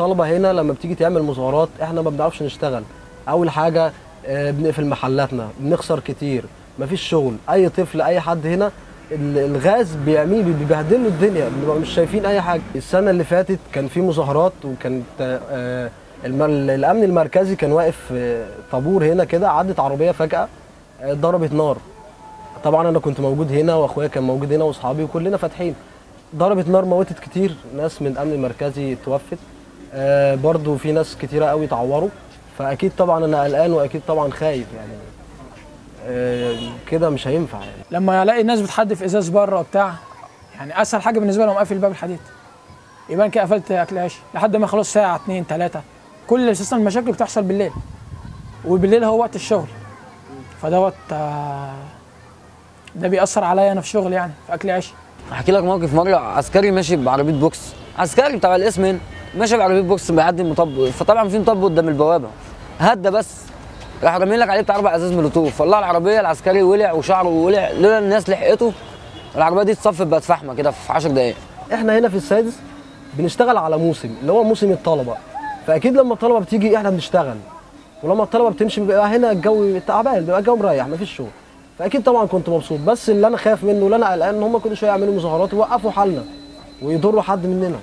الطلبه هنا لما بتيجي تعمل مظاهرات احنا ما بنعرفش نشتغل اول حاجه آه، بنقفل محلاتنا بنخسر كتير مفيش شغل اي طفل اي حد هنا ال- الغاز بيعميه بيبهدل له الدنيا بنبقى مش شايفين اي حاجه السنه اللي فاتت كان في مظاهرات وكانت آه، الم- الامن المركزي كان واقف آه، طابور هنا كده عدت عربيه فجاه آه، ضربت نار طبعا انا كنت موجود هنا واخويا كان موجود هنا واصحابي وكلنا فاتحين ضربت نار موتت كتير ناس من الامن المركزي توفت آه برضو في ناس كتيره قوي اتعوروا فاكيد طبعا انا قلقان واكيد طبعا خايف يعني آه كده مش هينفع يعني لما الاقي الناس بتحدف ازاز بره وبتاع يعني اسهل حاجه بالنسبه لهم قافل باب الحديد يبقى أنا كده قفلت اكل عيش لحد ما خلاص ساعه اتنين تلاته كل اساسا المشاكل بتحصل بالليل وبالليل هو وقت الشغل فدوت آه، ده بيأثر عليا انا في شغل يعني في اكل عيش احكي لك موقف مره عسكري ماشي بعربيه بوكس عسكري بتاع الاسم هنا ماشي بعربيه بوكس بيعدي المطب فطبعا في مطب قدام البوابه هدى بس راح رامين لك عليه بتاع اربع ازاز مولوتوف فطلع العربيه العسكري ولع وشعره ولع لولا الناس لحقته العربيه دي اتصفت بقت فحمه كده في 10 دقائق احنا هنا في السادس بنشتغل على موسم اللي هو موسم الطلبه فاكيد لما الطلبه بتيجي احنا بنشتغل ولما الطلبه بتمشي بيبقى هنا الجو تعبان بيبقى الجو مريح مفيش شغل فاكيد طبعا كنت مبسوط بس اللي انا خايف منه واللي انا قلقان ان هم كل شويه يعملوا مظاهرات ويوقفوا حالنا ويضروا حد مننا